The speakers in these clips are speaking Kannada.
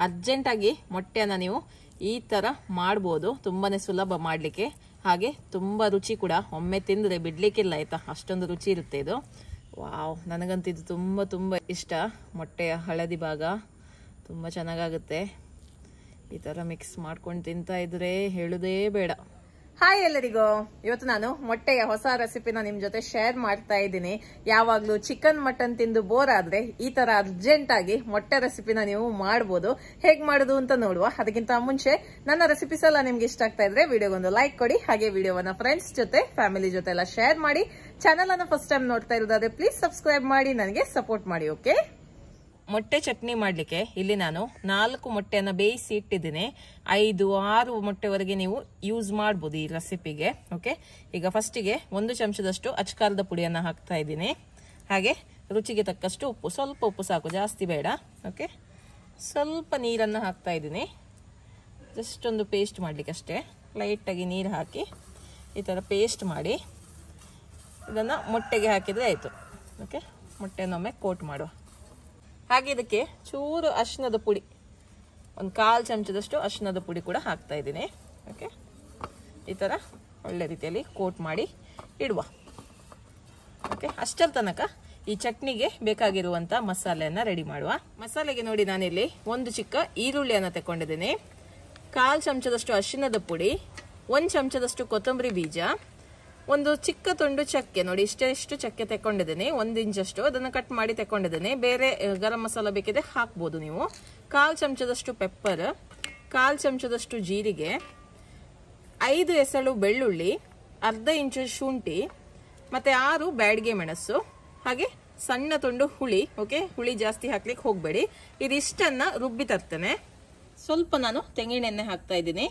ಅರ್ಜೆಂಟಾಗಿ ಮೊಟ್ಟೆಯನ್ನು ನೀವು ಈ ಥರ ಮಾಡ್ಬೋದು ತುಂಬಾನೇ ಸುಲಭ ಮಾಡಲಿಕ್ಕೆ ಹಾಗೆ ತುಂಬ ರುಚಿ ಕೂಡ ಒಮ್ಮೆ ತಿಂದರೆ ಬಿಡ್ಲಿಕ್ಕಿಲ್ಲ ಆಯ್ತಾ ಅಷ್ಟೊಂದು ರುಚಿ ಇರುತ್ತೆ ಇದು ವಾವ್ ನನಗಂತೂ ಇದು ತುಂಬ ತುಂಬ ಇಷ್ಟ ಮೊಟ್ಟೆಯ ಹಳದಿ ಭಾಗ ತುಂಬ ಚೆನ್ನಾಗಾಗುತ್ತೆ ಈ ಥರ ಮಿಕ್ಸ್ ಮಾಡ್ಕೊಂಡು ತಿಂತಾ ಇದ್ರೆ ಹೇಳುದೇ ಬೇಡ ಹಾಯ್ ಎಲ್ಲರಿಗೂ ಇವತ್ತು ನಾನು ಮೊಟ್ಟೆಯ ಹೊಸ ರೆಸಿಪಿನ ನಿಮ್ ಜೊತೆ ಶೇರ್ ಮಾಡ್ತಾ ಇದ್ದೀನಿ ಯಾವಾಗ್ಲೂ ಚಿಕನ್ ಮಟನ್ ತಿಂದು ಬೋರ್ ಆದ್ರೆ ಈ ತರ ಅರ್ಜೆಂಟ್ ಆಗಿ ಮೊಟ್ಟೆ ರೆಸಿಪಿನ ನೀವು ಮಾಡ್ಬೋದು ಹೇಗ್ ಮಾಡೋದು ಅಂತ ನೋಡುವ ಅದಕ್ಕಿಂತ ಮುಂಚೆ ನನ್ನ ರೆಸಿಪೀಸ್ ಎಲ್ಲ ನಿಮ್ಗೆ ಇಷ್ಟ ಆಗ್ತಾ ಇದ್ರೆ ವಿಡಿಯೋಗೊಂದು ಲೈಕ್ ಕೊಡಿ ಹಾಗೆ ವಿಡಿಯೋವನ್ನ ಫ್ರೆಂಡ್ಸ್ ಜೊತೆ ಫ್ಯಾಮಿಲಿ ಜೊತೆ ಎಲ್ಲ ಶೇರ್ ಮಾಡಿ ಚಾನಲ್ ಅನ್ನ ಫಸ್ಟ್ ಟೈಮ್ ನೋಡ್ತಾ ಇರೋದಾದ್ರೆ ಪ್ಲೀಸ್ ಸಬ್ಸ್ಕ್ರೈಬ್ ಮಾಡಿ ನನಗೆ ಸಪೋರ್ಟ್ ಮಾಡಿ ಓಕೆ ಮೊಟ್ಟೆ ಚಟ್ನಿ ಮಾಡಲಿಕ್ಕೆ ಇಲ್ಲಿ ನಾನು ನಾಲ್ಕು ಮೊಟ್ಟೆಯನ್ನು ಬೇಯಿಸಿ ಇಟ್ಟಿದ್ದೀನಿ ಐದು ಆರು ಮೊಟ್ಟೆವರೆಗೆ ನೀವು ಯೂಸ್ ಮಾಡ್ಬೋದು ಈ ರೆಸಿಪಿಗೆ ಓಕೆ ಈಗ ಫಸ್ಟಿಗೆ ಒಂದು ಚಮಚದಷ್ಟು ಅಚ್ಕಾರದ ಪುಡಿಯನ್ನು ಹಾಕ್ತಾ ಇದ್ದೀನಿ ಹಾಗೆ ರುಚಿಗೆ ತಕ್ಕಷ್ಟು ಉಪ್ಪು ಸ್ವಲ್ಪ ಉಪ್ಪು ಸಾಕು ಜಾಸ್ತಿ ಬೇಡ ಓಕೆ ಸ್ವಲ್ಪ ನೀರನ್ನು ಹಾಕ್ತಾ ಇದ್ದೀನಿ ಜಸ್ಟ್ ಒಂದು ಪೇಸ್ಟ್ ಮಾಡಲಿಕ್ಕೆ ಅಷ್ಟೇ ಲೈಟಾಗಿ ನೀರು ಹಾಕಿ ಈ ಥರ ಪೇಸ್ಟ್ ಮಾಡಿ ಇದನ್ನು ಮೊಟ್ಟೆಗೆ ಹಾಕಿದರೆ ಆಯಿತು ಓಕೆ ಮೊಟ್ಟೆನೊಮ್ಮೆ ಕೋಟ್ ಮಾಡುವ ಹಾಗೆ ಇದಕ್ಕೆ ಚೂರು ಅರಿಶಿನದ ಪುಡಿ ಒಂದು ಕಾಲು ಚಮಚದಷ್ಟು ಅರಿಶಿನದ ಪುಡಿ ಕೂಡ ಹಾಕ್ತಾ ಇದ್ದೀನಿ ಓಕೆ ಈ ಥರ ಒಳ್ಳೆ ರೀತಿಯಲ್ಲಿ ಕೋಟ್ ಮಾಡಿ ಇಡುವ ಓಕೆ ಅಷ್ಟರ ತನಕ ಈ ಚಟ್ನಿಗೆ ಬೇಕಾಗಿರುವಂಥ ಮಸಾಲೆಯನ್ನು ರೆಡಿ ಮಾಡುವ ಮಸಾಲೆಗೆ ನೋಡಿ ನಾನಿಲ್ಲಿ ಒಂದು ಚಿಕ್ಕ ಈರುಳ್ಳಿಯನ್ನು ತಗೊಂಡಿದ್ದೀನಿ ಕಾಲು ಚಮಚದಷ್ಟು ಅರಿಶಿನದ ಪುಡಿ ಒಂದು ಚಮಚದಷ್ಟು ಕೊತ್ತಂಬರಿ ಬೀಜ ಒಂದು ಚಿಕ್ಕ ತುಂಡು ಚಕ್ಕೆ ನೋಡಿ ಇಷ್ಟೆಷ್ಟು ಚಕ್ಕೆ ತಕೊಂಡಿದ್ದೀನಿ ಒಂದು ಇಂಚಷ್ಟು ಅದನ್ನು ಕಟ್ ಮಾಡಿ ತಕೊಂಡಿದ್ದೀನಿ ಬೇರೆ ಗರಂ ಮಸಾಲ ಬೇಕಿದ್ರೆ ಹಾಕ್ಬೋದು ನೀವು ಕಾಲು ಚಮಚದಷ್ಟು ಪೆಪ್ಪರ್ ಕಾಲು ಚಮಚದಷ್ಟು ಜೀರಿಗೆ ಐದು ಎಸಳು ಬೆಳ್ಳುಳ್ಳಿ ಅರ್ಧ ಇಂಚು ಶುಂಠಿ ಮತ್ತೆ ಆರು ಬ್ಯಾಡ್ಗೆ ಮೆಣಸು ಹಾಗೆ ಸಣ್ಣ ತುಂಡು ಹುಳಿ ಓಕೆ ಹುಳಿ ಜಾಸ್ತಿ ಹಾಕ್ಲಿಕ್ಕೆ ಹೋಗಬೇಡಿ ಇದಿಷ್ಟನ್ನ ರುಬ್ಬಿ ತರ್ತೇನೆ ಸ್ವಲ್ಪ ನಾನು ತೆಂಗಿನ ಎಣ್ಣೆ ಹಾಕ್ತಾ ಇದ್ದೀನಿ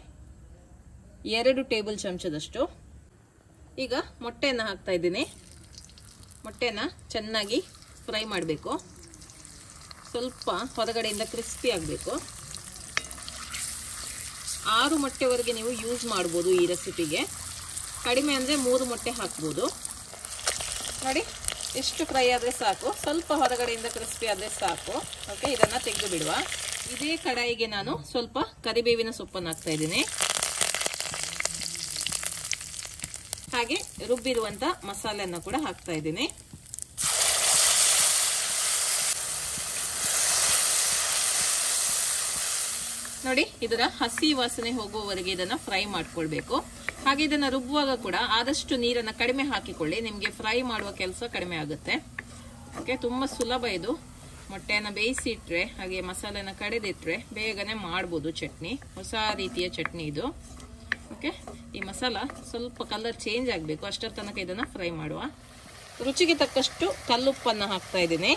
ಎರಡು ಟೇಬಲ್ ಚಮಚದಷ್ಟು ಈಗ ಮೊಟ್ಟೆಯನ್ನು ಹಾಕ್ತಾ ಇದ್ದೀನಿ ಮೊಟ್ಟೆನ ಚೆನ್ನಾಗಿ ಫ್ರೈ ಮಾಡಬೇಕು ಸ್ವಲ್ಪ ಹೊರಗಡೆಯಿಂದ ಕ್ರಿಸ್ಪಿ ಆಗಬೇಕು ಆರು ಮೊಟ್ಟೆವರೆಗೆ ನೀವು ಯೂಸ್ ಮಾಡ್ಬೋದು ಈ ರೆಸಿಪಿಗೆ ಕಡಿಮೆ ಅಂದರೆ ಮೂರು ಮೊಟ್ಟೆ ಹಾಕ್ಬೋದು ನೋಡಿ ಎಷ್ಟು ಫ್ರೈ ಆದರೆ ಸಾಕು ಸ್ವಲ್ಪ ಹೊರಗಡೆಯಿಂದ ಕ್ರಿಸ್ಪಿ ಆದರೆ ಸಾಕು ಓಕೆ ಇದನ್ನು ತೆಗೆದು ಬಿಡುವ ಇದೇ ಕಡಾಯಿಗೆ ನಾನು ಸ್ವಲ್ಪ ಕರಿಬೇವಿನ ಸೊಪ್ಪನ್ನು ಹಾಕ್ತಾ ಇದ್ದೀನಿ ಹಾಗೆ ರುಬ್ಬಿರುವಂತ ಮಸಾಲೆಯನ್ನು ಕೂಡ ಹಾಕ್ತಾ ಇದ್ದೀನಿ ನೋಡಿ ಇದರ ಹಸಿ ವಾಸನೆ ಹೋಗುವವರೆಗೆ ಇದನ್ನ ಫ್ರೈ ಮಾಡ್ಕೊಳ್ಬೇಕು ಹಾಗೆ ಇದನ್ನ ರುಬ್ಬುವಾಗ ಕೂಡ ಆದಷ್ಟು ನೀರನ್ನ ಕಡಿಮೆ ಹಾಕಿಕೊಳ್ಳಿ ನಿಮಗೆ ಫ್ರೈ ಮಾಡುವ ಕೆಲಸ ಕಡಿಮೆ ಆಗುತ್ತೆ ಓಕೆ ತುಂಬಾ ಸುಲಭ ಇದು ಮೊಟ್ಟೆಯನ್ನು ಬೇಯಿಸಿ ಇಟ್ರೆ ಹಾಗೆ ಮಸಾಲೆನ ಕಡೆದಿಟ್ರೆ ಬೇಗನೆ ಮಾಡ್ಬೋದು ಚಟ್ನಿ ಹೊಸ ರೀತಿಯ ಚಟ್ನಿ ಇದು ಓಕೆ ಈ ಮಸಾಲ ಸ್ವಲ್ಪ ಕಲರ್ ಚೇಂಜ್ ಆಗಬೇಕು ಅಷ್ಟರ ತನಕ ಇದನ್ನು ಫ್ರೈ ಮಾಡುವ ರುಚಿಗೆ ತಕ್ಕಷ್ಟು ಕಲ್ಲುಪ್ಪನ್ನು ಹಾಕ್ತಾ ಇದ್ದೀನಿ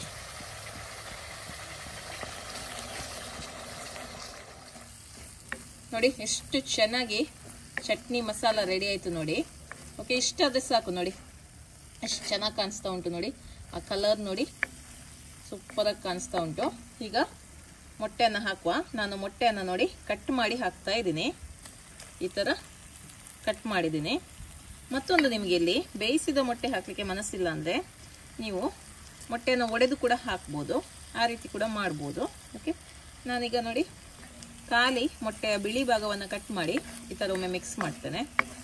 ನೋಡಿ ಎಷ್ಟು ಚೆನ್ನಾಗಿ ಚಟ್ನಿ ಮಸಾಲ ರೆಡಿ ಆಯಿತು ನೋಡಿ ಓಕೆ ಇಷ್ಟಾದರೆ ಸಾಕು ನೋಡಿ ಎಷ್ಟು ಚೆನ್ನಾಗಿ ಕಾಣಿಸ್ತಾ ಉಂಟು ನೋಡಿ ಆ ಕಲರ್ ನೋಡಿ ಸೂಪರಾಗಿ ಕಾಣಿಸ್ತಾ ಉಂಟು ಈಗ ಮೊಟ್ಟೆಯನ್ನು ಹಾಕುವ ನಾನು ಮೊಟ್ಟೆಯನ್ನು ನೋಡಿ ಕಟ್ ಮಾಡಿ ಹಾಕ್ತಾ ಇದ್ದೀನಿ ಈ ಥರ ಕಟ್ ಮಾಡಿದ್ದೀನಿ ಮತ್ತೊಂದು ನಿಮಗೆ ಇಲ್ಲಿ ಬೇಯಿಸಿದ ಮೊಟ್ಟೆ ಹಾಕಲಿಕ್ಕೆ ಮನಸ್ಸಿಲ್ಲ ಅಂದರೆ ನೀವು ಮೊಟ್ಟೆಯನ್ನು ಒಡೆದು ಕೂಡ ಹಾಕ್ಬೋದು ಆ ರೀತಿ ಕೂಡ ಮಾಡ್ಬೋದು ಓಕೆ ನಾನೀಗ ನೋಡಿ ಖಾಲಿ ಮೊಟ್ಟೆಯ ಬಿಳಿ ಭಾಗವನ್ನು ಕಟ್ ಮಾಡಿ ಈ ಥರ ಒಮ್ಮೆ ಮಿಕ್ಸ್ ಮಾಡ್ತೇನೆ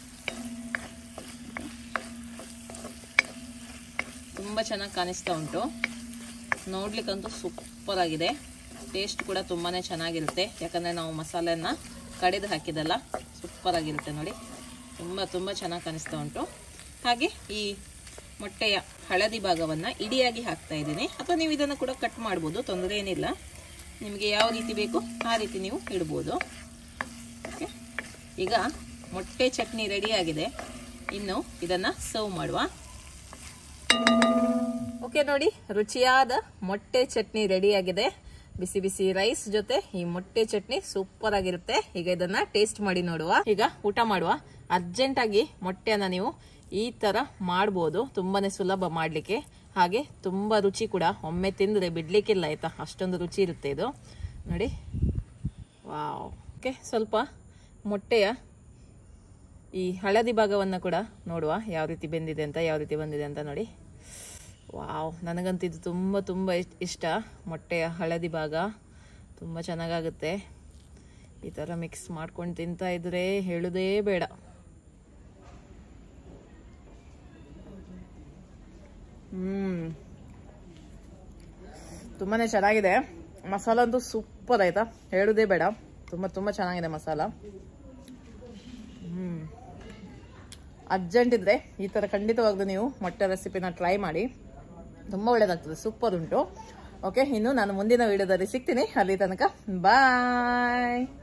ತುಂಬ ಚೆನ್ನಾಗಿ ಕಾಣಿಸ್ತಾ ಉಂಟು ನೋಡ್ಲಿಕ್ಕಂತೂ ಸೂಪರ್ ಆಗಿದೆ ಟೇಸ್ಟ್ ಕೂಡ ತುಂಬಾ ಚೆನ್ನಾಗಿರುತ್ತೆ ಯಾಕಂದರೆ ನಾವು ಮಸಾಲೆಯನ್ನು ಕಡೆದು ಹಾಕಿದಲ್ಲ ಸೂಪರ್ ಆಗಿರುತ್ತೆ ನೋಡಿ ತುಂಬ ತುಂಬ ಚೆನ್ನಾಗಿ ಕಾಣಿಸ್ತಾ ಉಂಟು ಹಾಗೆ ಈ ಮೊಟ್ಟೆಯ ಹಳದಿ ಭಾಗವನ್ನು ಇಡಿಯಾಗಿ ಹಾಕ್ತಾ ಇದ್ದೀನಿ ಅಥವಾ ನೀವು ಇದನ್ನು ಕೂಡ ಕಟ್ ಮಾಡ್ಬೋದು ತೊಂದರೆ ಏನಿಲ್ಲ ನಿಮಗೆ ಯಾವ ರೀತಿ ಬೇಕು ಆ ರೀತಿ ನೀವು ಇಡ್ಬೋದು ಓಕೆ ಈಗ ಮೊಟ್ಟೆ ಚಟ್ನಿ ರೆಡಿ ಆಗಿದೆ ಇನ್ನು ಇದನ್ನು ಸರ್ವ್ ಮಾಡುವ ಓಕೆ ನೋಡಿ ರುಚಿಯಾದ ಮೊಟ್ಟೆ ಚಟ್ನಿ ರೆಡಿ ಆಗಿದೆ ಬಿಸಿ ಬಿಸಿ ರೈಸ್ ಜೊತೆ ಈ ಮೊಟ್ಟೆ ಚಟ್ನಿ ಸೂಪರ್ ಆಗಿರುತ್ತೆ ಈಗ ಇದನ್ನ ಟೇಸ್ಟ್ ಮಾಡಿ ನೋಡುವ ಈಗ ಊಟ ಮಾಡುವ ಅರ್ಜೆಂಟ್ ಆಗಿ ಮೊಟ್ಟೆಯನ್ನ ನೀವು ಈ ತರ ಮಾಡ್ಬೋದು ತುಂಬಾನೇ ಸುಲಭ ಮಾಡ್ಲಿಕ್ಕೆ ಹಾಗೆ ತುಂಬಾ ರುಚಿ ಕೂಡ ಒಮ್ಮೆ ತಿಂದ್ರೆ ಬಿಡ್ಲಿಕ್ಕಿಲ್ಲ ಆಯ್ತಾ ಅಷ್ಟೊಂದು ರುಚಿ ಇರುತ್ತೆ ಇದು ನೋಡಿ ವಾವ್ ಓಕೆ ಸ್ವಲ್ಪ ಮೊಟ್ಟೆಯ ಈ ಹಳದಿ ಭಾಗವನ್ನು ಕೂಡ ನೋಡುವ ಯಾವ ರೀತಿ ಬೆಂದಿದೆ ಅಂತ ಯಾವ ರೀತಿ ಬಂದಿದೆ ಅಂತ ನೋಡಿ ವಾವ್ ನನಗಂತೂ ಇದು ತುಂಬ ತುಂಬ ಇಷ್ಟ ಮೊಟ್ಟೆಯ ಹಳದಿ ಭಾಗ ತುಂಬ ಚೆನ್ನಾಗಾಗುತ್ತೆ ಈ ಥರ ಮಿಕ್ಸ್ ಮಾಡ್ಕೊಂಡು ತಿಂತಾ ಇದ್ರೆ ಹೇಳೋದೇ ಬೇಡ ಹ್ಮ್ ತುಂಬಾನೇ ಚೆನ್ನಾಗಿದೆ ಮಸಾಲ ಅಂತೂ ಸೂಪರ್ ಆಯ್ತಾ ಹೇಳುದೇ ಬೇಡ ತುಂಬ ತುಂಬ ಚೆನ್ನಾಗಿದೆ ಮಸಾಲ ಹ್ಮ್ ಅರ್ಜೆಂಟ್ ಇದ್ರೆ ಈ ಥರ ಖಂಡಿತವಾಗ್ಲೂ ನೀವು ಮೊಟ್ಟೆ ರೆಸಿಪಿನ ಟ್ರೈ ಮಾಡಿ ತುಂಬ ಒಳ್ಳೇದಾಗ್ತದೆ ಸೂಪರ್ ಉಂಟು ಓಕೆ ಇನ್ನು ನಾನು ಮುಂದಿನ ವಿಡಿಯೋದಲ್ಲಿ ಸಿಗ್ತೀನಿ ಅಲ್ಲಿ ತನಕ ಬಾಯ್